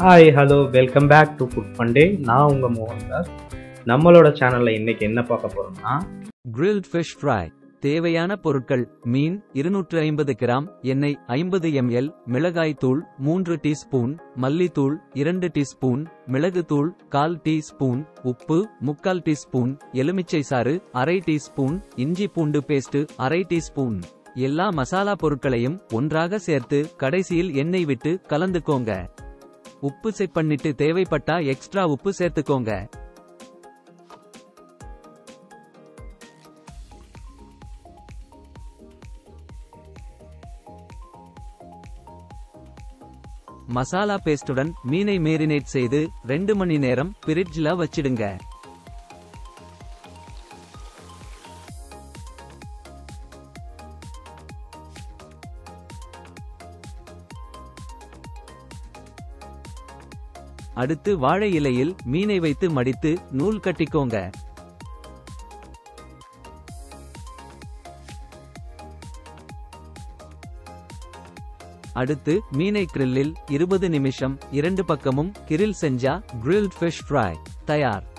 hi hello welcome back to food funday நான் உங்கள் மோகன்தாஸ் நம்மளோட சேனலில் இன்னைக்கு என்ன பார்க்க போகிறோம்னா கிரில்ட் ஃபிஷ் ஃப்ரை தேவையான பொருட்கள் மீன் இருநூற்று ஐம்பது கிராம் எண்ணெய் ஐம்பது எம்எல் மிளகாய் தூள் மூன்று டீஸ்பூன் மல்லித்தூள் இரண்டு டீஸ்பூன் மிளகுத்தூள் கால் டீஸ்பூன் உப்பு முக்கால் டீஸ்பூன் எலுமிச்சை சாறு அரை டீஸ்பூன் இஞ்சி பூண்டு பேஸ்ட் அரை டீஸ்பூன் எல்லா மசாலா பொருட்களையும் ஒன்றாக சேர்த்து கடைசியில் எண்ணெய் விட்டு கலந்துக்கோங்க உப்பு செட் பண்ணிட்டு தேவைப்பட்டா எக்ஸ்ட்ரா உப்பு சேர்த்துக்கோங்க மசாலா பேஸ்டுடன் மீனை மேரினேட் செய்து ரெண்டு மணி நேரம் பிரிட்ஜ்ல வச்சிடுங்க அடுத்து வாழை இலையில் மீனை வைத்து மடித்து நூல் கட்டிக்கோங்க அடுத்து மீனை கிரில்லில் இருபது நிமிஷம் இரண்டு பக்கமும் கிரில் செஞ்சா கிரில்ட் ஃபிஷ் ஃப்ரை தயார்